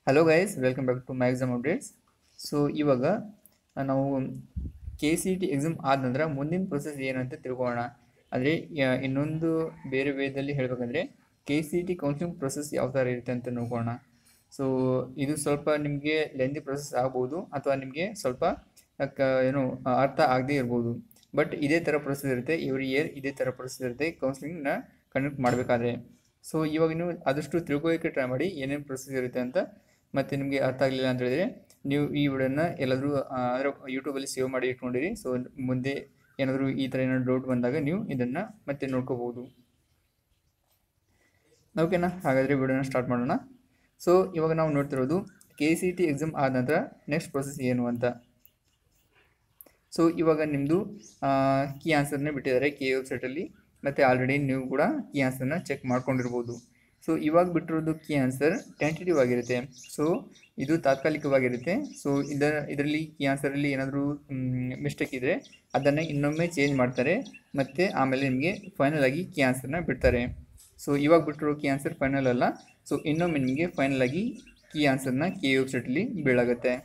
hello guys welcome back to my exam updates so ಇವಾಗ ನಾವು K C T exam ಆದ ನಂತರ ಮುಂದಿನ ಪ್ರೊಸೆಸ್ ಏನಂತ ತಿಳ್ಕೊಳ್ಳೋಣ ಆದರೆ ಇನ್ನೊಂದು ಬೇರೆ ವೇದಲ್ಲಿ ಹೇಳಬೇಕಂದ್ರೆ K C T counselling process ಯಾವ ಥರ ಇರುತ್ತೆ ಅಂತ ನೋಡೋಣ ಸೊ ಇದು ಸ್ವಲ್ಪ ನಿಮಗೆ ಲೆಂದಿ ಪ್ರೊಸೆಸ್ ಆಗ್ಬೋದು ಅಥವಾ ನಿಮಗೆ ಸ್ವಲ್ಪ ಕ- ಏನು ಅರ್ಥ ಆಗದೇ ಇರ್ಬೋದು ಬಟ್ ಇದೇ ಥರ ಪ್ರೊಸೆಸ್ ಇರುತ್ತೆ ಎವ್ರಿ ಇಯರ್ ಇದೇ ಥರ ಪ್ರೊಸೆಸ್ ಇರುತ್ತೆ ಕೌನ್ಸಿಲಿಂಗ್ನ ಕಂಡಕ್ಟ್ ಮಾಡಬೇಕಾದ್ರೆ ಸೊ ಇವಾಗ ನೀವು ಆದಷ್ಟು ತಿಳ್ಕೊಳ್ಳೋಕ್ಕೆ ಟ್ರೈ ಮಾಡಿ ಏನೇನು ಪ್ರೊಸೆಸ್ ಇರುತ್ತೆ ಅಂತ ಮತ್ತು ನಿಮಗೆ ಅರ್ಥ ಆಗಲಿಲ್ಲ ಅಂತ ಹೇಳಿದ್ರೆ ನೀವು ಈ ವಿಡಿಯೋನ ಎಲ್ಲಾದರೂ ಅಂದರೆ ಯೂಟ್ಯೂಬಲ್ಲಿ ಸೇವ್ ಮಾಡಿ ಇಟ್ಕೊಂಡಿರಿ ಸೊ ಮುಂದೆ ಏನಾದರೂ ಈ ಥರ ಏನಾದರೂ ಡೌಟ್ ಬಂದಾಗ ನೀವು ಇದನ್ನು ಮತ್ತೆ ನೋಡ್ಕೋಬೋದು ಓಕೆನಾ ಹಾಗಾದರೆ ವಿಡಿಯೋನ ಸ್ಟಾರ್ಟ್ ಮಾಡೋಣ ಸೊ ಇವಾಗ ನಾವು ನೋಡ್ತಿರೋದು ಕೆ ಸಿ ಟಿ ಎಕ್ಸಾಮ್ ಆದ ನಂತರ ನೆಕ್ಸ್ಟ್ ಪ್ರೊಸೆಸ್ ಏನು ಅಂತ ಸೊ ಇವಾಗ ನಿಮ್ಮದು ಕೀ ಆನ್ಸರ್ನೇ ಬಿಟ್ಟಿದ್ದಾರೆ ಕೆ ವೆಬ್ಸೈಟಲ್ಲಿ ಮತ್ತು ಆಲ್ರೆಡಿ ನೀವು ಕೂಡ ಕೀ ಆನ್ಸರ್ನ ಚೆಕ್ ಮಾಡ್ಕೊಂಡಿರ್ಬೋದು ಸೊ ಇವಾಗ ಬಿಟ್ಟಿರೋದು ಕೀ ಆನ್ಸರ್ ಟೆಂಟೇಟಿವ್ ಆಗಿರುತ್ತೆ ಸೊ ಇದು ತಾತ್ಕಾಲಿಕವಾಗಿರುತ್ತೆ ಸೊ ಇದರ ಇದರಲ್ಲಿ ಕೀ ಆನ್ಸರಲ್ಲಿ ಏನಾದರೂ ಮಿಸ್ಟೇಕ್ ಇದ್ದರೆ ಅದನ್ನು ಇನ್ನೊಮ್ಮೆ ಚೇಂಜ್ ಮಾಡ್ತಾರೆ ಮತ್ತು ಆಮೇಲೆ ನಿಮಗೆ ಫೈನಲ್ ಆಗಿ ಕೀ ಆನ್ಸರ್ನ ಬಿಡ್ತಾರೆ ಸೊ ಇವಾಗ ಬಿಟ್ಟಿರೋ ಕೀ ಆನ್ಸರ್ ಫೈನಲ್ ಅಲ್ಲ ಸೊ ಇನ್ನೊಮ್ಮೆ ನಿಮಗೆ ಫೈನಲ್ ಆಗಿ ಕೀ ಆನ್ಸರ್ನ ಕೆ ವೆಬ್ಸೈಟಲ್ಲಿ ಬೀಳಾಗುತ್ತೆ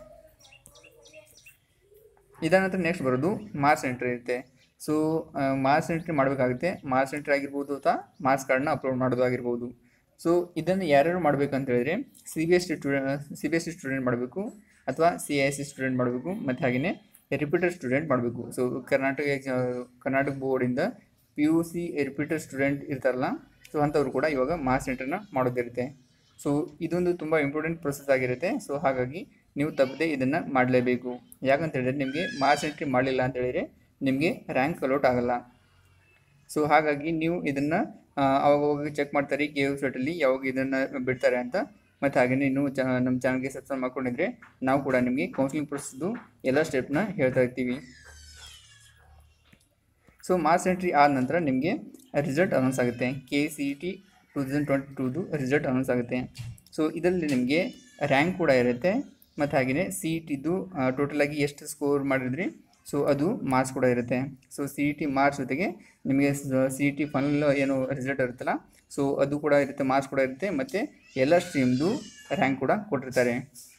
ಇದಾದ ನಂತರ ನೆಕ್ಸ್ಟ್ ಬರೋದು ಮಾರ್ಕ್ಸ್ ಎಂಟ್ರಿ ಇರುತ್ತೆ ಸೊ ಮಾರ್ಕ್ಸ್ ಎಂಟ್ರಿ ಮಾಡಬೇಕಾಗುತ್ತೆ ಮಾರ್ಕ್ಸ್ ಎಂಟ್ರಿ ಆಗಿರ್ಬೋದು ಅಥವಾ ಮಾರ್ಕ್ಸ್ ಕಾರ್ಡ್ನ ಅಪ್ಲೋಡ್ ಮಾಡೋದಾಗಿರ್ಬೋದು ಸೊ ಇದನ್ನು ಯಾರ್ಯಾರು ಮಾಡಬೇಕು ಅಂತ ಹೇಳಿದ್ರೆ C B S C student C B S C student ಮಾಡಬೇಕು ಅಥವಾ C I S C student ಮಾಡಬೇಕು ಮತ್ತು ಹಾಗೆಯೇ ರಿಪೀಟರ್ ಸ್ಟೂಡೆಂಟ್ ಮಾಡಬೇಕು ಸೊ ಕರ್ನಾಟಕ ಎಕ್ಸಾ- ಕರ್ನಾಟಕ ಬೋರ್ಡಿಂದ P U C repeater student ಇರ್ತಾರಲ್ಲ ಸೊ ಅಂಥವ್ರು ಕೂಡ ಇವಾಗ ಮಾರ್ಕ್ಸ್ ಎಂಟ್ರಿನ ಮಾಡೋದಿರುತ್ತೆ ಸೊ ಇದೊಂದು ತುಂಬ ಇಂಪಾರ್ಟೆಂಟ್ ಪ್ರೊಸೆಸ್ ಆಗಿರುತ್ತೆ ಸೊ ಹಾಗಾಗಿ ನೀವು ತಪ್ಪದೆ ಇದನ್ನು ಮಾಡಲೇಬೇಕು ಯಾಕಂತ ಹೇಳಿದ್ರೆ ನಿಮಗೆ ಮಾರ್ಕ್ಸ್ ಎಂಟ್ರಿ ಮಾಡಲಿಲ್ಲ ಅಂತ ಹೇಳಿದರೆ ನಿಮಗೆ ರ್ಯಾಂಕ್ ಅಲೋಟ್ ಆಗಲ್ಲ ಸೊ ಹಾಗಾಗಿ ನೀವು ಇದನ್ನು ಅವಾಗವಾಗ ಚೆಕ್ ಮಾಡ್ತಾರೆ ಕೆ ವೆಬ್ಸೈಟಲ್ಲಿ ಯಾವಾಗ ಇದನ್ನು ಬಿಡ್ತಾರೆ ಅಂತ ಮತ್ತು ಹಾಗೆಯೇ ನೀವು ಚ ನಮ್ಮ ಚಾನಲ್ಗೆ ಸಬ್ಸ್ಕ್ರೈಬ್ ಮಾಡ್ಕೊಂಡಿದ್ರೆ ನಾವು ಕೂಡ ನಿಮಗೆ ಕೌನ್ಸಿಲಿಂಗ್ ಪ್ರೊಸೆಸ್ದು ಎಲ್ಲ ಸ್ಟೆಪ್ನ ಹೇಳ್ತಾ ಇರ್ತೀವಿ ಸೊ ಮಾರ್ಕ್ಸ್ ಎಂಟ್ರಿ ಆದ ನಂತರ ನಿಮಗೆ ರಿಸಲ್ಟ್ ಅನೌನ್ಸ್ ಆಗುತ್ತೆ K C E T two thousand twenty ಟೂದು ರಿಸಲ್ಟ್ ಅನೌನ್ಸ್ ಆಗುತ್ತೆ ಸೊ ಇದರಲ್ಲಿ ನಿಮಗೆ ರ್ಯಾಂಕ್ ಕೂಡ ಇರುತ್ತೆ ಮತ್ತು ಹಾಗೆಯೇ ಸಿ ಇ ಟಿದು ಟೋಟಲಾಗಿ ಎಷ್ಟು ಸ್ಕೋರ್ ಮಾಡಿದ್ರಿ ಸೊ ಅದು ಮಾರ್ಕ್ಸ್ ಕೂಡ ಇರುತ್ತೆ so C E T marks ಜೊತೆಗೆ ನಿಮಗೆ ಸಿ ಇ ಟಿ ಫೈನಲ್ ಏನು ರಿಸಲ್ಟ್ ಇರುತ್ತಲ್ಲ ಸೊ ಅದು ಕೂಡ ಇರುತ್ತೆ ಮಾರ್ಕ್ಸ್ ಕೂಡ ಇರುತ್ತೆ ಮತ್ತು ಎಲ್ಲ ಸ್ಟ್ರೀಮ್ದು ರ್ಯಾಂಕ್ ಕೂಡ ಕೊಟ್ಟಿರ್ತಾರೆ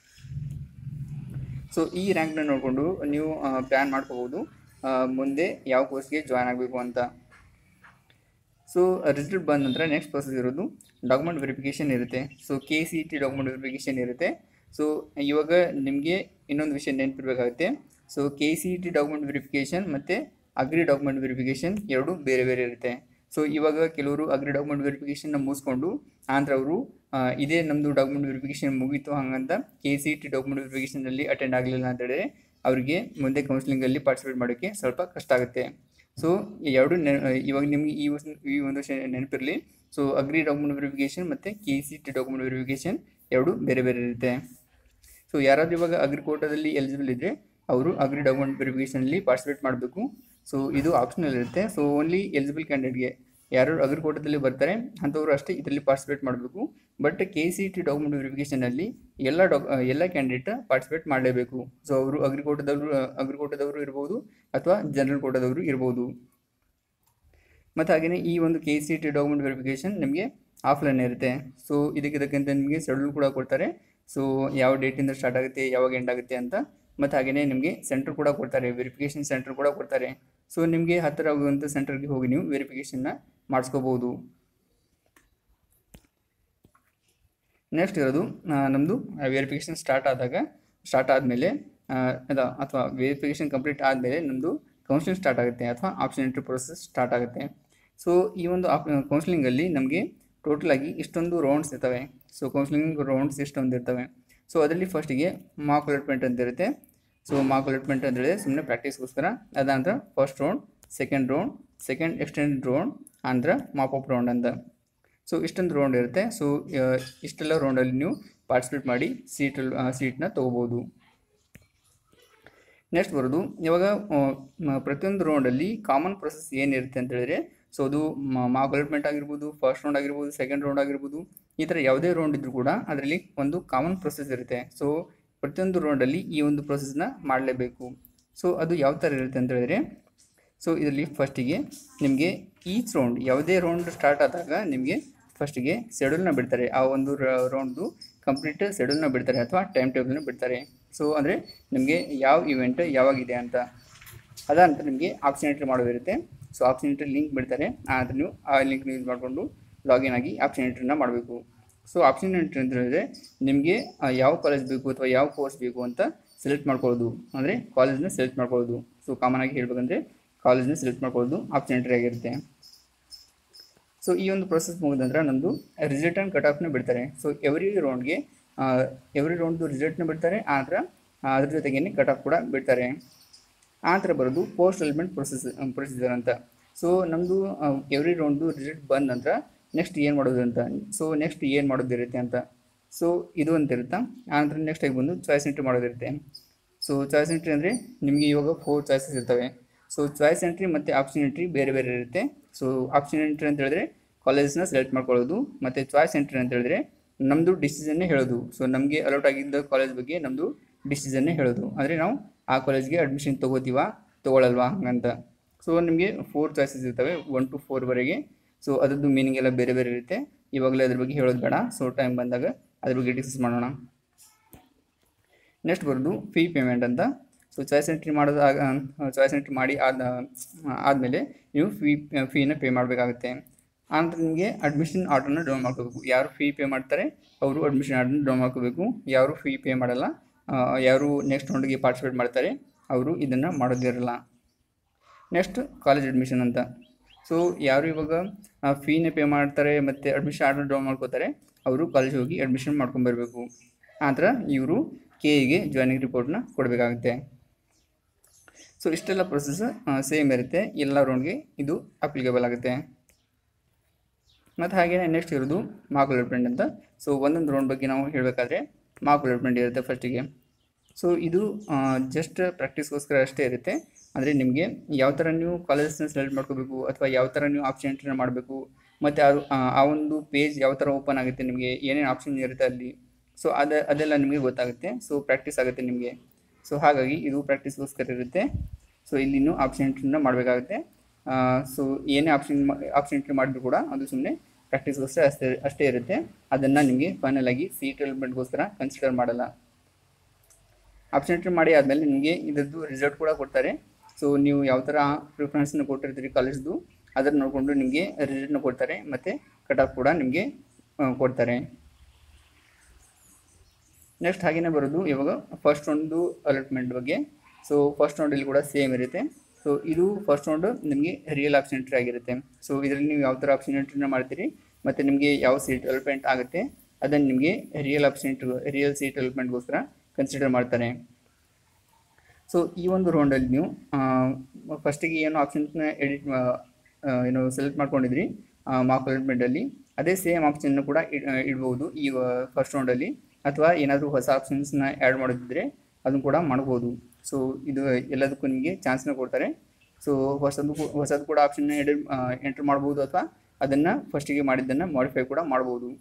ಸೊ ಈ ರ್ಯಾಂಕ್ನ ನೋಡಿಕೊಂಡು ನೀವು ಪ್ಲ್ಯಾನ್ ಮಾಡ್ಕೋಬೋದು ಆ, ಮುಂದೆ ಯಾವ ಕೋರ್ಸ್ಗೆ ಜಾಯ್ನ್ ಆಗಬೇಕು ಅಂತ ಸೊ ರಿಸಲ್ಟ್ ಬಂದ ನಂತರ ನೆಕ್ಸ್ಟ್ ಪ್ರೊಸೆಸ್ ಇರೋದು ಡಾಕ್ಯುಮೆಂಟ್ ವೆರಿಫಿಕೇಷನ್ ಇರುತ್ತೆ so K C T document verification ಇರುತ್ತೆ ಸೊ ಇವಾಗ ನಿಮಗೆ ಇನ್ನೊಂದು ವಿಷಯ ನೆನಪಿರಬೇಕಾಗುತ್ತೆ so K C T document verification ಮತ್ತು ಅಗ್ರಿ ಡಾಕ್ಯುಮೆಂಟ್ ವೆರಿಫಿಕೇಷನ್ ಎರಡು ಬೇರೆ ಬೇರೆ ಇರುತ್ತೆ ಸೊ ಇವಾಗ ಕೆಲವರು ಅಗ್ರಿ ಡಾಕ್ಯುಮೆಂಟ್ ವೆರಿಫಿಕೇಷನ್ನ ಮುಗಿಸ್ಕೊಂಡು ಆಂಧ್ರ ಅವರು ಇದೇ ನಮ್ಮದು ಡಾಕ್ಯುಮೆಂಟ್ ವೆರಿಫಿಕೇಷನ್ ಮುಗೀತು ಹಾಗಂತ ಕೆ ಸಿ ಟಿ ಡಾಕ್ಯುಮೆಂಟ್ ವೆರಿಫಿಕೇಷನಲ್ಲಿ ಅಟೆಂಡ್ ಆಗಲಿಲ್ಲ ಅಂತ ಹೇಳಿದ್ರೆ ಅವರಿಗೆ ಮುಂದೆ ಕೌನ್ಸಿಲಿಂಗಲ್ಲಿ ಪಾರ್ಟಿಸಿಪೇಟ್ ಮಾಡೋಕ್ಕೆ ಸ್ವಲ್ಪ ಕಷ್ಟ ಆಗುತ್ತೆ ಸೊ ಎರಡು ನೆ ಇವಾಗ ನಿಮಗೆ ಈ ಒಂದು ಈ ಒಂದು ವಿಷಯ ನೆನಪಿರಲಿ ಸೊ ಅಗ್ರಿ ಡಾಕ್ಯುಮೆಂಟ್ ವೆರಿಫಿಕೇಷನ್ ಮತ್ತು K C T document verification ಎರಡು ಬೇರೆ ಬೇರೆ ಇರುತ್ತೆ ಸೊ ಯಾರಾದರೂ ಇವಾಗ ಅಗ್ರಿ ಕೋಟಾದಲ್ಲಿ ಎಲಿಜಿಬಲ್ ಇದ್ದರೆ ಅವರು ಅಗ್ರಿ ಡಾಕ್ಯುಮೆಂಟ್ ವೆರಿಫಿಕೇಷನಲ್ಲಿ ಪಾರ್ಟಿಸಿಪೇಟ್ ಮಾಡಬೇಕು ಸೊ ಇದು ಆಪ್ಷನಲ್ ಇರುತ್ತೆ ಸೊ ಓನ್ಲಿ ಎಲಿಜಿಬಲ್ ಕ್ಯಾಂಡಿಡೇಟ್ಗೆ ಯಾರು ಅಗ್ರಿ ಕೋಟಾದಲ್ಲಿ ಬರ್ತಾರೆ ಅಂಥವ್ರು ಅಷ್ಟೇ ಇದರಲ್ಲಿ ಪಾರ್ಟಿಸಿಪೇಟ್ ಮಾಡಬೇಕು but K C T document ವೆರಿಫಿಕೇಷನಲ್ಲಿ ಎಲ್ಲ ಡಾಕ್ ಎಲ್ಲ ಕ್ಯಾಂಡಿಡೇಟ್ ಪಾರ್ಟಿಸಿಪೇಟ್ ಮಾಡಲೇಬೇಕು ಸೊ ಅವರು ಅಗ್ರಿ ಕೋಟಾದವರು ಅಗ್ರಿ ಕೋಟಾದವರು ಇರ್ಬೋದು ಅಥವಾ ಜನರಲ್ ಕೋಟಾದವರು ಇರ್ಬೋದು ಮತ್ತು ಹಾಗೆಯೇ ಈ ಒಂದು K C T document verification ನಿಮಗೆ ಆಫ್ಲೈನ್ ಇರುತ್ತೆ ಸೊ ಇದಕ್ಕೆ ಇದಕ್ಕಂತ ನಿಮಗೆ ಶೆಡ್ಯೂಲ್ ಕೂಡ ಕೊಡ್ತಾರೆ ಸೊ ಯಾವ ಡೇಟಿಂದ ಸ್ಟಾರ್ಟ್ ಆಗುತ್ತೆ ಯಾವಾಗ ಎಂಡ್ ಆಗುತ್ತೆ ಅಂತ ಮತ್ತು ಹಾಗೆಯೇ ನಿಮಗೆ ಸೆಂಟರ್ ಕೂಡ ಕೊಡ್ತಾರೆ ವೆರಿಫಿಕೇಷನ್ ಸೆಂಟರ್ ಕೂಡ ಕೊಡ್ತಾರೆ ಸೊ ನಿಮಗೆ ಹತ್ತಿರ ಆಗುವಂಥ ಸೆಂಟರ್ಗೆ ಹೋಗಿ ನೀವು ವೆರಿಫಿಕೇಷನ್ನ ಮಾಡಿಸ್ಕೋಬೋದು ನೆಕ್ಸ್ಟ್ ಇರೋದು ನಮ್ಮದು ವೆರಿಫಿಕೇಷನ್ ಸ್ಟಾರ್ಟ್ ಆದಾಗ ಸ್ಟಾರ್ಟ್ ಆದಮೇಲೆ ಅದ ಅಥವಾ ವೆರಿಫಿಕೇಷನ್ ಕಂಪ್ಲೀಟ್ ಆದಮೇಲೆ ನಮ್ಮದು ಕೌನ್ಸಿಲಿಂಗ್ ಸ್ಟಾರ್ಟ್ ಆಗುತ್ತೆ ಅಥವಾ ಆಪ್ಷನ್ ಎಂಟ್ರಿ ಪ್ರೊಸೆಸ್ ಸ್ಟಾರ್ಟ್ ಆಗುತ್ತೆ ಸೊ ಈ ಒಂದು ಆಪ್ ಕೌನ್ಸಿಲಿಂಗಲ್ಲಿ ನಮಗೆ ಟೋಟಲಾಗಿ ಇಷ್ಟೊಂದು ರೌಂಡ್ಸ್ ಇರ್ತವೆ ಸೊ ಕೌನ್ಸಿಲಿಂಗ್ ರೌಂಡ್ಸ್ ಇಷ್ಟೊಂದು ಇರ್ತವೆ ಸೊ ಅದರಲ್ಲಿ ಫಸ್ಟಿಗೆ ಮಾಕ್ ಅಲಾಟ್ಮೆಂಟ್ ಅಂತ ಇರುತ್ತೆ ಸೊ ಮಾಕ್ ಅಲಾಟ್ಮೆಂಟ್ ಅಂತ ಹೇಳಿದ್ರೆ ಸುಮ್ಮನೆ ಪ್ರಾಕ್ಟೀಸ್ಗೋಸ್ಕರ ಅದಾನಂತರ first round second round second extend round ಆನಂತರ ಮಾಪ್ ಅಪ್ ರೌಂಡ್ ಅಂತ ಸೊ ಇಷ್ಟೊಂದು ರೌಂಡ್ ಇರುತ್ತೆ ಸೊ ಇಷ್ಟೆಲ್ಲ ರೌಂಡಲ್ಲಿ ನೀವು ಪಾರ್ಟಿಸಿಪೇಟ್ ಮಾಡಿ ಸೀಟಲ್ಲಿ ಸೀಟ್ನ ತೊಗೋಬೋದು ನೆಕ್ಸ್ಟ್ ಬರೋದು ಇವಾಗ ಆ, ಮ- ಪ್ರತಿಯೊಂದು ರೌಂಡಲ್ಲಿ ಕಾಮನ್ ಪ್ರೊಸೆಸ್ ಏನಿರುತ್ತೆ ಅಂತ ಹೇಳಿದ್ರೆ ಸೊ ಅದು ಮಾಕ್ ಅಲಾಟ್ಮೆಂಟ್ ಆಗಿರ್ಬೋದು ಫಸ್ಟ್ ರೌಂಡ್ ಆಗಿರ್ಬೋದು ಸೆಕೆಂಡ್ ರೌಂಡ್ ಆಗಿರ್ಬೋದು ಈ ಥರ ಯಾವುದೇ ರೌಂಡ್ ಇದ್ರೂ ಕೂಡ ಅದರಲ್ಲಿ ಒಂದು ಕಾಮನ್ ಪ್ರೊಸೆಸ್ ಇರುತ್ತೆ ಸೊ ಪ್ರತಿಯೊಂದು ರೌಂಡಲ್ಲಿ ಈ ಒಂದು ಪ್ರೊಸೆಸ್ನ ಮಾಡಲೇಬೇಕು ಸೊ ಅದು ಯಾವ ಥರ ಇರುತ್ತೆ ಅಂತ ಹೇಳಿದ್ರೆ ಸೊ ಇದರಲ್ಲಿ ಫಸ್ಟಿಗೆ ನಿಮಗೆ ಈಚ್ ರೌಂಡ್ ಯಾವುದೇ ರೌಂಡ್ ಸ್ಟಾರ್ಟ್ ಆದಾಗ ನಿಮಗೆ ಫಸ್ಟಿಗೆ ಶೆಡ್ಯೂಲ್ನ ಬಿಡ್ತಾರೆ ಆ ಒಂದು ರೌಂಡ್ದು ಕಂಪ್ಲೀಟ್ ಶೆಡ್ಯೂಲ್ನ ಬಿಡ್ತಾರೆ ಅಥವಾ ಟೈಮ್ ಟೇಬಲ್ನ ಬಿಡ್ತಾರೆ ಸೊ ಅಂದರೆ ನಿಮಗೆ ಯಾವ ಇವೆಂಟ್ ಯಾವಾಗಿದೆ ಅಂತ ಅದಾನಂತರ ನಿಮಗೆ ಆಪ್ಷನ್ ಎಂಟ್ರಿ ಮಾಡೋದಿರುತ್ತೆ ಸೊ ಆಪ್ಷನ್ ಎಂಟ್ರಿ ಲಿಂಕ್ ಬಿಡ್ತಾರೆ ಆ ನಂತರ ನೀವು ಆ ಲಿಂಕ್ನ ಯೂಸ್ ಮಾಡಿಕೊಂಡು ಲಾಗಿನ್ ಆಗಿ ಆಪ್ಷನ್ ಎಂಟ್ರಿನ ಮಾಡಬೇಕು ಸೊ ಆಪ್ಷನ್ ಎಂಟ್ರಿ ಅಂತ ಹೇಳಿದ್ರೆ ನಿಮಗೆ ಆ, ಯಾವ ಕಾಲೇಜ್ ಬೇಕು ಅಥವಾ ಯಾವ ಕೋರ್ಸ್ ಬೇಕು ಅಂತ ಸೆಲೆಕ್ಟ್ ಮಾಡ್ಕೊಳ್ಳೋದು ಅಂದರೆ ಕಾಲೇಜ್ನ ಸೆಲೆಕ್ಟ್ ಮಾಡ್ಕೊಳ್ಳೋದು ಸೊ ಕಾಮನ್ ಆಗಿ ಹೇಳ್ಬೇಕಂದ್ರೆ ಕಾಲೇಜ್ನ ಸೆಲೆಕ್ಟ್ ಮಾಡ್ಕೊಳ್ಳೋದು ಆಪ್ಷನ್ ಎಂಟ್ರಿ ಆಗಿರುತ್ತೆ ಸೊ ಈ ಒಂದು ಪ್ರೊಸೆಸ್ ಮುಗಿದ ನಂತರ ನಮ್ಮದು ರಿಸಲ್ಟ್ ಆ್ಯಂಡ್ ಕಟ್ ಆಫ್ನ ಬಿಡ್ತಾರೆ ಸೊ ಎವ್ರಿ ರೌಂಡ್ಗೆ ಎವ್ರಿ ರೌಂಡ್ದು ರಿಸಲ್ಟ್ನ ಬಿಡ್ತಾರೆ ಆ ನಂತರ ಆ, ಅದ್ರ ಜೊತೆಗೇನೆ ಕಟ್ ಆಫ್ ಕೂಡ ಬಿಡ್ತಾರೆ ಆ ನಂತರ ಬರೋದು ಪೋಸ್ಟ್ ಎಲಿಮೆಂಟ್ ಪ್ರೊಸೆಸ್ ಪ್ರೊಸೀಜರ್ ಅಂತ ಸೊ ನಮ್ಮದು ಎವ್ರಿ ರೌಂಡ್ದು ರಿಸಲ್ಟ್ ಬಂದ ನಂತರ ನೆಕ್ಸ್ಟ್ ಏನು ಮಾಡೋದು ಅಂತ ಸೊ ನೆಕ್ಸ್ಟ್ ಏನು ಮಾಡೋದಿರುತ್ತೆ ಅಂತ ಸೊ ಇದು ಅಂತ ಇರುತ್ತಾ ಆ ನಂತರ ನೆಕ್ಸ್ಟ್ ಆಗಿ ಬಂದು ಚಾಯ್ಸ್ ಎಂಟ್ರಿ ಮಾಡೋದಿರುತ್ತೆ ಸೊ ಚಾಯ್ಸ್ ಎಂಟ್ರಿ ಅಂದರೆ ನಿಮಗೆ ಇವಾಗ ಫೋರ್ ಚಾಯ್ಸಸ್ ಇರ್ತವೆ ಸೊ ಚಾಯ್ಸ್ ಎಂಟ್ರಿ ಮತ್ತು ಆಪ್ಷನ್ ಎಂಟ್ರಿ ಬೇರೆ ಬೇರೆ ಇರುತ್ತೆ ಸೊ ಆಪ್ಷನ್ ಎಂಟ್ರಿ ಅಂತ ಹೇಳಿದ್ರೆ ಕಾಲೇಜ್ನ ಸೆಲೆಕ್ಟ್ ಮಾಡ್ಕೊಳ್ಳೋದು ಮತ್ತು ಚಾಯ್ಸ್ ಎಂಟ್ರಿ ಅಂತ ಹೇಳಿದ್ರೆ ನಮ್ಮದು ಡಿಸಿಷನ್ನೇ ಹೇಳೋದು ಸೊ ನಮಗೆ ಅಲೌಟ್ ಆಗಿದ್ದ ಕಾಲೇಜ್ ಬಗ್ಗೆ ನಮ್ಮದು ಡಿಸಿಷನ್ನೇ ಹೇಳೋದು ಅಂದರೆ ನಾವು ಆ ಕಾಲೇಜ್ಗೆ ಅಡ್ಮಿಷನ್ ತೊಗೋತೀವಾ ತೊಗೊಳಲ್ವಾ ಹಂಗಂತ ಸೊ ನಿಮಗೆ ಫೋರ್ ಚಾಯ್ಸಸ್ ಇರ್ತವೆ ಒನ್ ಟು ಫೋರ್ವರೆಗೆ ಸೊ ಅದರದ್ದು ಮೀನಿಂಗ್ ಎಲ್ಲ ಬೇರೆ ಬೇರೆ ಇರುತ್ತೆ ಇವಾಗಲೇ ಅದ್ರ ಬಗ್ಗೆ ಹೇಳೋದು ಬೇಡ ಸೊ ಟೈಮ್ ಬಂದಾಗ ಅದ್ರ ಬಗ್ಗೆ ಡಿಸ್ಕಸ್ ಮಾಡೋಣ ನೆಕ್ಸ್ಟ್ ಬರೋದು ಫೀ ಪೇಮೆಂಟ್ ಅಂತ ಸೊ ಚಾಯ್ಸ್ ಎಂಟ್ರಿ ಮಾಡೋದು ಆಗ ಚಾಯ್ಸ್ ಎಂಟ್ರಿ ಮಾಡಿ ಆದ ಆದಮೇಲೆ ನೀವು ಫೀ ಫೀನ ಪೇ ಮಾಡಬೇಕಾಗುತ್ತೆ ಆನಂತರ ನಿಮಗೆ ಅಡ್ಮಿಷನ್ ಆರ್ಡರ್ನ ಡೌನ್ ಮಾಡ್ಕೋಬೇಕು ಯಾರು ಫೀ ಪೇ ಮಾಡ್ತಾರೆ ಅವರು ಅಡ್ಮಿಷನ್ ಆರ್ಡರ್ನ ಡೌನ್ ಮಾಡ್ಕೋಬೇಕು ಯಾರು ಫೀ ಪೇ ಮಾಡಲ್ಲ ಆ, ಯಾರು ನೆಕ್ಸ್ಟ್ ರೌಂಡ್ಗೆ ಪಾರ್ಟಿಸಿಪೇಟ್ ಮಾಡ್ತಾರೆ ಅವರು ಇದನ್ನು ಮಾಡೋದಿರಲ್ಲ ನೆಕ್ಸ್ಟ್ ಕಾಲೇಜ್ ಅಡ್ಮಿಷನ್ ಅಂತ ಸೊ ಯಾರು ಇವಾಗ ಫೀನೇ ಪೇ ಮಾಡ್ತಾರೆ ಮತ್ತು ಅಡ್ಮಿಷನ್ ಆರ್ಡರ್ ಡೌನ್ ಮಾಡ್ಕೋತಾರೆ ಅವರು ಕಾಲೇಜ್ ಹೋಗಿ ಅಡ್ಮಿಷನ್ ಮಾಡ್ಕೊಂಬರ್ಬೇಕು ಆ ಥರ ಇವರು ಕೆ ಇಗೆ ಜಾಯ್ನಿಂಗ್ ರಿಪೋರ್ಟ್ನ ಕೊಡಬೇಕಾಗುತ್ತೆ ಸೊ ಇಷ್ಟೆಲ್ಲ ಪ್ರೊಸೆಸ್ ಸೇಮ್ ಇರುತ್ತೆ ಎಲ್ಲ ರೌಂಡ್ಗೆ ಇದು ಅಪ್ಲಿಕೇಬಲ್ ಆಗುತ್ತೆ ಮತ್ತು ಹಾಗೆಯೇ ನೆಕ್ಸ್ಟ್ ಇರೋದು ಮಾರ್ಕ್ ಡೆವಲಪ್ಮೆಂಟ್ ಅಂತ ಸೊ ಒಂದೊಂದು ರೌಂಡ್ ಬಗ್ಗೆ ನಾವು ಹೇಳಬೇಕಾದ್ರೆ ಮಾರ್ಕ್ ಡೆವಲಪ್ಮೆಂಟ್ ಇರುತ್ತೆ ಫಸ್ಟಿಗೆ ಸೊ ಇದು ಜಸ್ಟ್ ಪ್ರಾಕ್ಟೀಸ್ಗೋಸ್ಕರ ಅಷ್ಟೇ ಇರುತ್ತೆ ಅಂದರೆ ನಿಮಗೆ ಯಾವ ಥರ ನೀವು ಕಾಲೇಜಸ್ನ ಸೆಲೆಕ್ಟ್ ಮಾಡ್ಕೋಬೇಕು ಅಥವಾ ಯಾವ ಥರ ನೀವು ಆಪ್ಷನ್ ಎಂಟ್ರಿನ ಮಾಡಬೇಕು ಮತ್ತು ಅದು ಆ ಆ ಒಂದು ಪೇಜ್ ಯಾವ ಥರ ಓಪನ್ ಆಗುತ್ತೆ ನಿಮಗೆ ಏನೇನು ಆಪ್ಷನ್ ಇರುತ್ತೆ ಅಲ್ಲಿ ಸೊ ಅದ ಅದೆಲ್ಲ ನಿಮಗೆ ಗೊತ್ತಾಗುತ್ತೆ ಸೊ ಪ್ರಾಕ್ಟೀಸ್ ಆಗುತ್ತೆ ನಿಮಗೆ ಸೊ ಹಾಗಾಗಿ ಇದು ಪ್ರಾಕ್ಟೀಸ್ಗೋಸ್ಕರ ಇರುತ್ತೆ ಸೊ ಇಲ್ಲಿ ನೀವು ಆಪ್ಷನ್ ಎಂಟ್ರಿನ ಮಾಡಬೇಕಾಗುತ್ತೆ ಸೊ ಏನೇ ಆಪ್ಷನ್ ಆಪ್ಷನ್ ಎಂಟ್ರಿ ಮಾಡಿದ್ರು ಕೂಡ ಅದು ಸುಮ್ಮನೆ ಪ್ರಾಕ್ಟೀಸ್ಗೋಸ್ಕರ ಅಷ್ಟೇ ಅಷ್ಟೇ ಇರುತ್ತೆ ಅದನ್ನು ನಿಮಗೆ ಫೈನಲ್ ಆಗಿ ಸೀಟ್ ಡೆವಲಪ್ಮೆಂಟ್ಗೋಸ್ಕರ ಕನ್ಸಿಡರ್ ಮಾಡಲ್ಲ ಆಪ್ಷನ್ ಎಂಟ್ರಿ ಮಾಡಿ ಆದಮೇಲೆ ನಿಮಗೆ ಇದರದ್ದು ರಿಸಲ್ಟ್ ಕೂಡ ಕೊಡ್ತಾರೆ ಸೊ ನೀವು ಯಾವ ಥರ ಪ್ರಿಫರೆನ್ಸ್ನ ಕೊಟ್ಟಿರ್ತೀರಿ ಕಾಲೇಜ್ದು ಅದನ್ನು ನೋಡಿಕೊಂಡು ನಿಮಗೆ ರಿಸಲ್ಟ್ನ ಕೊಡ್ತಾರೆ ಮತ್ತು ಕಟ್ ಆಫ್ ಕೂಡ ನಿಮಗೆ ಆ, ಕೊಡ್ತಾರೆ ನೆಕ್ಸ್ಟ್ ಹಾಗೇನೇ ಬರೋದು ಇವಾಗ ಫಸ್ಟ್ ಒಂದು ಅಲಾಟ್ಮೆಂಟ್ ಬಗ್ಗೆ ಸೊ ಫಸ್ಟ್ ರೌಂಡಲ್ಲಿ ಕೂಡ ಸೇಮ್ ಇರುತ್ತೆ ಸೊ ಇದು ಫಸ್ಟ್ ರೌಂಡು ನಿಮಗೆ ರಿಯಲ್ ಆಪ್ಷನ್ ಎಂಟ್ರಿ ಆಗಿರುತ್ತೆ ಸೊ ಇದರಲ್ಲಿ ನೀವು ಯಾವ ಥರ ಆಪ್ಷನ್ ಎಂಟ್ರಿನ ಮಾಡ್ತೀರಿ ಮತ್ತು ನಿಮಗೆ ಯಾವ ಸೀಟ್ ಅಲಾಟ್ಮೆಂಟ್ ಆಗುತ್ತೆ ಅದನ್ನು ನಿಮಗೆ real option entry real seat ಅಲಾಟ್ಮೆಂಟ್ಗೋಸ್ಕರ ಕನ್ಸಿಡರ್ ಮಾಡ್ತಾರೆ ಸೊ ಈ ಒಂದು ರೌಂಡಲ್ಲಿ ನೀವು ಫಸ್ಟಿಗೆ ಏನು ಆಪ್ಷನ್ಸ್ನ ಎಡಿಟ್ ಏನು ಸೆಲೆಕ್ಟ್ ಮಾಡ್ಕೊಂಡಿದ್ರಿ ಮಾರ್ಕ್ ಅಲಾಟ್ಮೆಂಟಲ್ಲಿ ಅದೇ ಸೇಮ್ ಆಪ್ಷನ್ನ ಕೂಡ ಇಡ್ ಆ, ಇಡ್ಬೋದು ಈ ಫಸ್ಟ್ ರೌಂಡಲ್ಲಿ ಅಥವಾ ಏನಾದರೂ ಹೊಸ ಆಪ್ಷನ್ಸ್ನ ಆ್ಯಡ್ ಮಾಡೋದಿದ್ರೆ ಅದನ್ನು ಕೂಡ ಮಾಡ್ಬೋದು ಸೊ ಇದು ಎಲ್ಲದಕ್ಕೂ ನಿಮಗೆ ಚಾನ್ಸ್ನ ಕೊಡ್ತಾರೆ ಸೊ ಹೊಸದು ಕೂ- ಹೊಸದು ಕೂಡ ಆಪ್ಷನ್ನ ಎಡಿಟ್ ಎಂಟ್ರ್ ಮಾಡ್ಬೋದು ಅಥವಾ ಅದನ್ನು ಫಸ್ಟಿಗೆ ಮಾಡಿದ್ದನ್ನು ಮಾಡಿಫೈ ಕೂಡ ಮಾಡ್ಬೋದು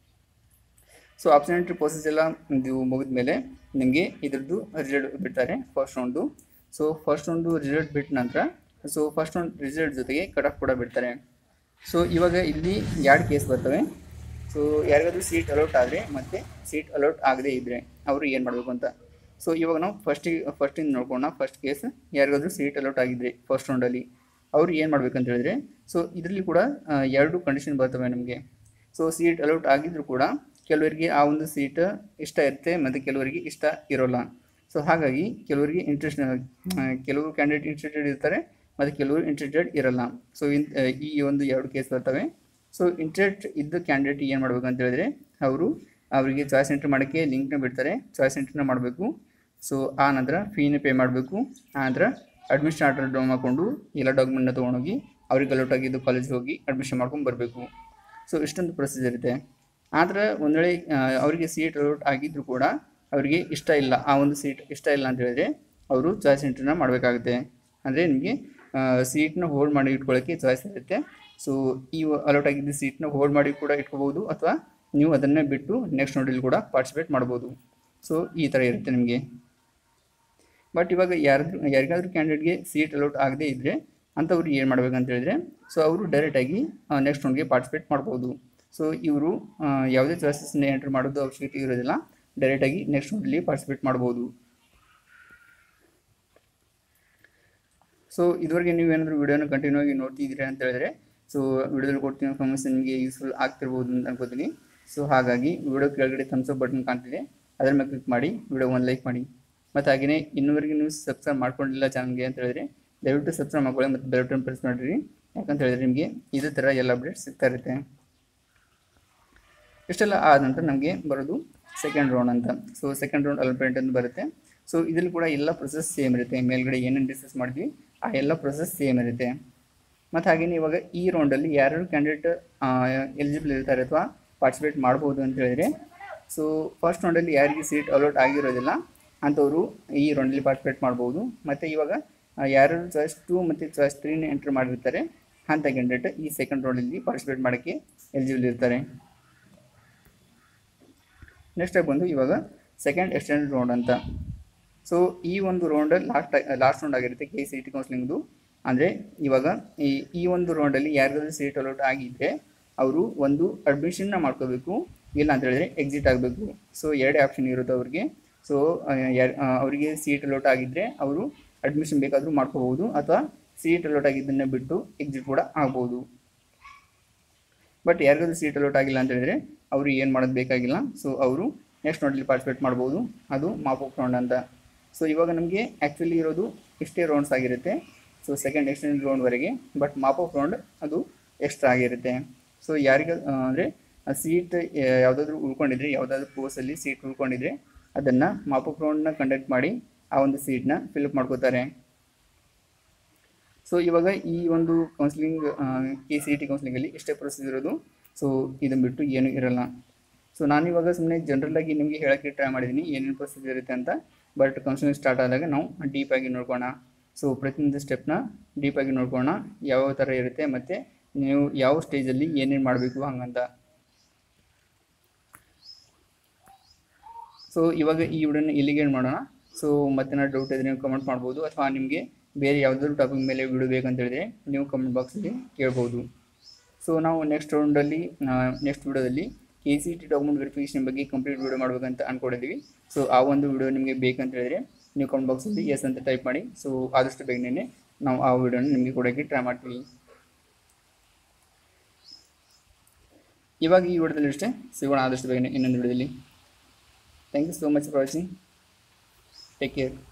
ಸೊ ಆಪ್ಷನ್ ಎಂಟ್ರಿ ಪ್ರೋಸೆಸ್ ಎಲ್ಲ ಇದು ಮುಗಿದ ಮೇಲೆ ನಿಮಗೆ ಇದ್ರದ್ದು ರಿಸಲ್ಟ್ ಬಿಡ್ತಾರೆ first round so first round result ಬಿಟ್ಟ ನಂತರ ಸೊ ಫಸ್ಟ್ ರೌಂಡ್ ರಿಸಲ್ಟ್ ಜೊತೆಗೆ ಕಟ್ ಆಫ್ ಕೂಡ ಬಿಡ್ತಾರೆ ಸೊ ಇವಾಗ ಇಲ್ಲಿ ಎರಡು ಕೇಸ್ ಬರ್ತವೆ ಸೊ ಯಾರಿಗಾದ್ರೂ ಸೀಟ್ ಅಲೌಟ್ ಆದರೆ ಮತ್ತು ಸೀಟ್ ಅಲೌಟ್ ಆಗದೇ ಇದ್ದರೆ ಅವರು ಏನು ಮಾಡಬೇಕು ಅಂತ ಸೊ ಇವಾಗ ನಾವು ಫಸ್ಟಿಗೆ ಫಸ್ಟಿಂದ ನೋಡ್ಕೊಳ್ಳೋಣ ಫಸ್ಟ್ ಕೇಸ್ ಯಾರಿಗಾದ್ರೂ ಸೀಟ್ ಅಲೌಟ್ ಆಗಿದ್ರೆ ಫಸ್ಟ್ ರೌಂಡಲ್ಲಿ ಅವ್ರು ಏನು ಮಾಡ್ಬೇಕಂತ ಹೇಳಿದ್ರೆ ಸೊ ಇದರಲ್ಲಿ ಕೂಡ ಆ, ಎರಡು ಕಂಡೀಷನ್ ಬರ್ತವೆ ನಮಗೆ ಸೊ ಸೀಟ್ ಅಲೌಟ್ ಆಗಿದ್ರು ಕೂಡ ಕೆಲವರಿಗೆ ಆ ಒಂದು ಸೀಟ್ ಇಷ್ಟ ಇರುತ್ತೆ ಮತ್ತು ಕೆಲವರಿಗೆ ಇಷ್ಟ ಇರೋಲ್ಲ ಸೊ ಹಾಗಾಗಿ ಕೆಲವರಿಗೆ ಇಂಟ್ರೆಸ್ಟ್ ಕೆಲವರು ಕ್ಯಾಂಡಿಡೇಟ್ ಇಂಟ್ರೆಸ್ಟೆಡ್ ಇರ್ತಾರೆ ಮತ್ತು ಕೆಲವರು ಇಂಟ್ರೆಸ್ಟೆಡ್ ಇರಲ್ಲ ಸೊ ಇನ್ ಈ ಒಂದು ಎರಡು ಕೇಸ್ ಬರ್ತವೆ ಸೊ ಇಂಟ್ರೆಸ್ಟ್ ಇದ್ದ ಕ್ಯಾಂಡಿಡೇಟ್ ಏನು ಮಾಡಬೇಕು ಅಂತ ಹೇಳಿದ್ರೆ ಅವರು ಅವರಿಗೆ ಚಾಯ್ಸ್ ಎಂಟ್ರಿ ಮಾಡೋಕ್ಕೆ ಲಿಂಕ್ನ ಬಿಡ್ತಾರೆ ಚಾಯ್ಸ್ ಎಂಟ್ರಿನ ಮಾಡಬೇಕು ಸೊ ಆ ನಂತರ ಫೀನ ಪೇ ಮಾಡಬೇಕು ಆ ನಂತರ ಅಡ್ಮಿಷನ್ ಆರ್ಡರ್ ಡೌನ್ ಮಾಡಿಕೊಂಡು ಎಲ್ಲ ಡಾಕ್ಯುಮೆಂಟ್ನ ತೊಗೊಂಡೋಗಿ ಅವ್ರಿಗೆ ಅಲೌಟ್ ಆಗಿದ್ದು ಕಾಲೇಜ್ಗೆ ಹೋಗಿ ಅಡ್ಮಿಷನ್ ಮಾಡ್ಕೊಂಡು ಬರಬೇಕು ಸೊ ಇಷ್ಟೊಂದು ಪ್ರೊಸೀಜರ್ ಇರುತ್ತೆ ಆದರೆ ಒಂದು ವೇಳೆ ಆ, ಅವರಿಗೆ ಸೀಟ್ ಅಲೌಟ್ ಆಗಿದ್ರು ಕೂಡ ಅವರಿಗೆ ಇಷ್ಟ ಇಲ್ಲ ಆ ಒಂದು ಸೀಟ್ ಇಷ್ಟ ಇಲ್ಲ ಅಂತ ಹೇಳಿದ್ರೆ ಅವರು ಚಾಯ್ಸ್ ಎಂಟ್ರಿನ ಮಾಡಬೇಕಾಗುತ್ತೆ ಅಂದರೆ ನಿಮಗೆ ಸೀಟ್ನ ಹೋಲ್ಡ್ ಮಾಡಿ ಇಟ್ಕೊಳ್ಳೋಕ್ಕೆ ಚಾಯ್ಸ್ ಇರುತ್ತೆ ಸೊ ಈ ಅಲೌಟ್ ಆಗಿದ್ದ ಸೀಟ್ನ ಹೋಲ್ಡ್ ಮಾಡಿ ಕೂಡ ಇಟ್ಕೋಬೋದು ಅಥವಾ ನೀವು ಅದನ್ನೇ ಬಿಟ್ಟು ನೆಕ್ಸ್ಟ್ ನೋಡಲ್ಲಿ ಕೂಡ ಪಾರ್ಟಿಸಿಪೇಟ್ ಮಾಡ್ಬೋದು ಸೊ ಈ ಥರ ಇರುತ್ತೆ ನಿಮಗೆ ಬಟ್ ಇವಾಗ ಯಾರಾದ್ರೂ ಯಾರಿಗಾದ್ರೂ ಕ್ಯಾಂಡಿಡೇಟ್ಗೆ ಸೀಟ್ ಅಲೌಟ್ ಆಗದೇ ಇದ್ದರೆ ಅಂಥವ್ರು ಏನು ಮಾಡ್ಬೇಕಂತ ಹೇಳಿದ್ರೆ ಸೊ ಅವರು ಡೈರೆಕ್ಟಾಗಿ ನೆಕ್ಸ್ಟ್ ರೌಂಡ್ಗೆ ಪಾರ್ಟಿಸಿಪೇಟ್ ಮಾಡ್ಬೋದು ಸೊ ಇವರು ಯಾವುದೇ ಚಾಯ್ಸಸ್ನ ಎಂಟರ್ ಮಾಡೋದು ಅವಶ್ಯಕತೆ ಇರೋದಿಲ್ಲ ಡೈರೆಕ್ಟಾಗಿ ನೆಕ್ಸ್ಟ್ ರೌಂಡಲ್ಲಿ ಪಾರ್ಟಿಸಿಪೇಟ್ ಮಾಡ್ಬೋದು ಸೊ ಇದುವರೆಗೆ ನೀವು ಏನಾದರೂ ವಿಡಿಯೋನ ಕಂಟಿನ್ಯೂ ಆಗಿ ನೋಡ್ತಿದ್ದೀರಾ ಅಂತ ಹೇಳಿದ್ರೆ ಸೊ ವಿಡಿಯೋದಲ್ಲಿ ಕೊಡ್ತೀನಿ ಇನ್ಫಾರ್ಮೇಷನ್ ನಿಮಗೆ ಯೂಸ್ಫುಲ್ ಆಗ್ತಿರ್ಬೋದು ಅಂತ ಅನ್ಕೋತೀನಿ ಸೊ ಹಾಗಾಗಿ ವಿಡಿಯೋ ಕೆಳಗಡೆ ಥಮ್ಸ್ ಅಪ್ ಬಟನ್ ಕಾಣ್ತಿದೆ ಅದರ ಮೇಲೆ ಕ್ಲಿಕ್ ಮಾಡಿ ವಿಡಿಯೋ ಒಂದು ಲೈಕ್ ಮಾಡಿ ಮತ್ತು ಹಾಗೆಯೇ ಇನ್ನೂವರೆಗೆ ನೀವು ಸಬ್ಸ್ಕ್ರೈಬ್ ಮಾಡ್ಕೊಂಡಿಲ್ಲ ಚಾನಲ್ಗೆ ಅಂತ ಹೇಳಿದ್ರೆ ದಯವಿಟ್ಟು ಸಬ್ಸ್ಕ್ರೈಬ್ ಮಾಡ್ಕೊಳ್ಳಿ ಮತ್ತು ಬೆಲ್ ಬಟನ್ ಪ್ರೆಸ್ ಮಾಡಿರಿ ಯಾಕಂತ ಹೇಳಿದ್ರೆ ನಿಮಗೆ ಇದೇ ಥರ ಎಲ್ಲ ಅಪ್ಡೇಟ್ ಸಿಗ್ತಾ ಇರುತ್ತೆ ಇಷ್ಟೆಲ್ಲ ಆದ ನಂತರ ನಮಗೆ ಬರೋದು ಸೆಕೆಂಡ್ ರೌಂಡ್ ಅಂತ ಸೊ ಸೆಕೆಂಡ್ ರೌಂಡ್ ಅಲ್ಪೇಂಟ್ ಅಂತ ಬರುತ್ತೆ ಸೊ ಇದರಲ್ಲಿ ಕೂಡ ಎಲ್ಲ ಪ್ರೊಸೆಸ್ ಸೇಮ್ ಇರುತ್ತೆ ಮೇಲ್ಗಡೆ ಏನೇನು ಡಿಸ್ಕಸ್ ಮಾಡಿದ್ವಿ ಆ ಎಲ್ಲ ಪ್ರೊಸೆಸ್ ಸೇಮ್ ಇರುತ್ತೆ ಮತ್ತು ಹಾಗೆಯೇ ಇವಾಗ ಈ ರೌಂಡಲ್ಲಿ ಯಾರ್ಯಾರು ಕ್ಯಾಂಡಿಡೇಟ್ ಎಲಿಜಿಬಲ್ ಇರ್ತಾರೆ ಅಥವಾ ಪಾರ್ಟಿಸಿಪೇಟ್ ಮಾಡ್ಬೋದು ಅಂತ ಹೇಳಿದ್ರೆ ಸೊ ಫಸ್ಟ್ ರೌಂಡಲ್ಲಿ ಯಾರಿಗೆ ಸೀಟ್ ಅಲೋಟ್ ಆಗಿರೋದಿಲ್ಲ ಅಂಥವರು ಈ ರೌಂಡಲ್ಲಿ ಪಾರ್ಟಿಸಿಪೇಟ್ ಮಾಡ್ಬೋದು ಮತ್ತು ಇವಾಗ ಯಾರು ಚಾಯ್ಸ್ ಟು ಮತ್ತು ಚಾಯ್ಸ್ ತ್ರೀನ ಎಂಟ್ರ್ ಮಾಡಿರ್ತಾರೆ ಅಂಥ ಕ್ಯಾಂಡಿಡೇಟ್ ಈ ಸೆಕೆಂಡ್ ರೌಂಡಲ್ಲಿ ಪಾರ್ಟಿಸಿಪೇಟ್ ಮಾಡೋಕ್ಕೆ ಎಲಿಜಿಬಲ್ ಇರ್ತಾರೆ ನೆಕ್ಸ್ಟ್ ಬಂದು ಇವಾಗ ಸೆಕೆಂಡ್ ಎಕ್ಸ್ಟೆಂಡ್ ರೌಂಡ್ ಅಂತ ಸೊ ಈ ಒಂದು ರೌಂಡ್ ಲಾಸ್ಟ್ ಲಾಸ್ಟ್ ರೌಂಡ್ ಆಗಿರುತ್ತೆ ಕೆ ಸಿ ಟಿ ಕೌನ್ಸಿಲಿಂಗ್ದು ಅಂದರೆ ಇವಾಗ ಈ ಈ ಒಂದು ರೌಂಡಲ್ಲಿ ಯಾರಿಗಾದ್ರೂ ಸೀಟ್ ಅಲೌಟ್ ಆಗಿದ್ದರೆ ಅವರು ಒಂದು ಅಡ್ಮಿಷನ್ನ ಮಾಡ್ಕೋಬೇಕು ಇಲ್ಲ ಅಂತ ಹೇಳಿದ್ರೆ ಎಕ್ಸಿಟ್ ಆಗಬೇಕು ಸೊ ಎರಡೇ ಆಪ್ಷನ್ ಇರುತ್ತೆ ಅವ್ರಿಗೆ ಸೊ ಯಾರು ಅವರಿಗೆ ಸೀಟ್ ಅಲೌಟ್ ಆಗಿದ್ದರೆ ಅವರು ಅಡ್ಮಿಷನ್ ಬೇಕಾದರೂ ಮಾಡ್ಕೋಬೋದು ಅಥವಾ ಸೀಟ್ ಅಲೌಟ್ ಆಗಿದ್ದನ್ನು ಬಿಟ್ಟು ಎಕ್ಸಿಟ್ ಕೂಡ ಆಗ್ಬೋದು ಬಟ್ ಯಾರಿಗಾದ್ರೂ ಸೀಟ್ ಅಲೌಟ್ ಆಗಿಲ್ಲ ಅಂತ ಹೇಳಿದ್ರೆ ಅವರು ಏನು ಮಾಡೋದು ಬೇಕಾಗಿಲ್ಲ ಸೊ ಅವರು ನೆಕ್ಸ್ಟ್ ರೌಂಡಲ್ಲಿ ಪಾರ್ಟಿಸಿಪೇಟ್ ಮಾಡ್ಬೋದು ಅದು ಮಾಪಪ್ ರೌಂಡ್ ಅಂತ ಸೊ ಇವಾಗ ನಮಗೆ ಆ್ಯಕ್ಚುಲಿ ಇರೋದು ಇಷ್ಟೇ ರೌಂಡ್ಸ್ ಆಗಿರುತ್ತೆ ಸೊ ಸೆಕೆಂಡ್ ಎಕ್ಸ್ಟೆಂಡ್ ರೌಂಡ್ವರೆಗೆ ಬಟ್ ಮಾಪಪ್ ರೌಂಡ್ ಅದು ಎಕ್ಸ್ಟ್ರಾ ಆಗಿರುತ್ತೆ ಸೊ ಯಾರಿಗೆ ಅಂದರೆ ಸೀಟ್ ಯಾವುದಾದ್ರೂ ಉಳ್ಕೊಂಡಿದ್ರೆ ಯಾವುದಾದ್ರೂ ಕೋರ್ಸಲ್ಲಿ ಸೀಟ್ ಉಳ್ಕೊಂಡಿದ್ರೆ ಅದನ್ನು ಮಾಪಪ್ ರೌಂಡ್ನ ಕಂಡಕ್ಟ್ ಮಾಡಿ ಆ ಒಂದು ಸೀಟ್ನ ಫಿಲಪ್ ಮಾಡ್ಕೋತಾರೆ ಸೊ ಇವಾಗ ಈ ಒಂದು ಕೌನ್ಸಿಲಿಂಗ್ ಕೆ ಸಿ ಟಿ ಕೌನ್ಸಿಲಿಂಗಲ್ಲಿ ಇಷ್ಟೇ ಪ್ರೊಸೆಸ್ ಇರೋದು ಸೊ ಇದನ್ನು ಬಿಟ್ಟು ಏನೂ ಇರಲ್ಲ ಸೊ ನಾನಿವಾಗ ಸುಮ್ಮನೆ ಜನರಲಾಗಿ ನಿಮಗೆ ಹೇಳೋಕ್ಕೆ ಟ್ರೈ ಮಾಡಿದ್ದೀನಿ ಏನೇನು ಪ್ರೊಸೆಸ್ ಇರುತ್ತೆ ಅಂತ ಬಟ್ ಕೌನ್ಸಿಲಿಂಗ್ ಸ್ಟಾರ್ಟ್ ಆದಾಗ ನಾವು ಡೀಪಾಗಿ ನೋಡ್ಕೋಣ ಸೊ ಪ್ರತಿಯೊಂದು ಸ್ಟೆಪ್ನ ಡೀಪಾಗಿ ನೋಡ್ಕೋಣ ಯಾವ ಥರ ಇರುತ್ತೆ ಮತ್ತು ನೀವು ಯಾವ ಸ್ಟೇಜಲ್ಲಿ ಏನೇನು ಮಾಡಬೇಕು ಹಂಗಂತ ಸೊ ಇವಾಗ ಈ ವಿಡಿಯೋನ ಇಲ್ಲಿಗೆ end ಮಾಡೋಣ ಸೊ ಮತ್ತೆ ಡೌಟ್ ಇದ್ರೆ ನೀವು ಕಮೆಂಟ್ ಮಾಡ್ಬೋದು ಅಥವಾ ನಿಮಗೆ ಬೇರೆ ಯಾವುದಾದ್ರು ಟಾಪಿಕ್ ಮೇಲೆ ವಿಡಿಯೋ ಬೇಕಂತ ಹೇಳಿದ್ರೆ ನೀವು ಕಮೆಂಟ್ ಬಾಕ್ಸಲ್ಲಿ ಕೇಳ್ಬೋದು ಸೊ ನಾವು ನೆಕ್ಸ್ಟ್ ರೌಂಡಲ್ಲಿ ನೆಕ್ಸ್ಟ್ ವಿಡಿಯೋದಲ್ಲಿ K C T document verification ಬಗ್ಗೆ ಕಂಪ್ಲೀಟ್ ವಿಡಿಯೋ ಮಾಡ್ಬೇಕಂತ ಅಂದ್ಕೊಂಡಿದ್ದೀವಿ ಸೊ ಆ ಒಂದು ವಿಡಿಯೋ ನಿಮಗೆ ಬೇಕಂತ ಹೇಳಿದ್ರೆ ನೀವು ಕಮೆಂಟ್ ಬಾಕ್ಸಲ್ಲಿ ಎಸ್ ಅಂತ ಟೈಪ್ ಮಾಡಿ ಸೊ ಆದಷ್ಟು ಬೇಗನೆ ನಾವು ಆ ವಿಡಿಯೋನ ನಿಮಗೆ ಕೊಡೋಕ್ಕೆ ಟ್ರೈ ಮಾಡ್ತೀವಿ ಇವಾಗ ಈ ವಿಡಿಯೋದಲ್ಲಿ ಅಷ್ಟೇ ಸಿಗೋಣ ಆದಷ್ಟು ಬೇಗನೆ ಇನ್ನೊಂದು ವಿಡಿಯೋದಲ್ಲಿ thank you so much for watching take care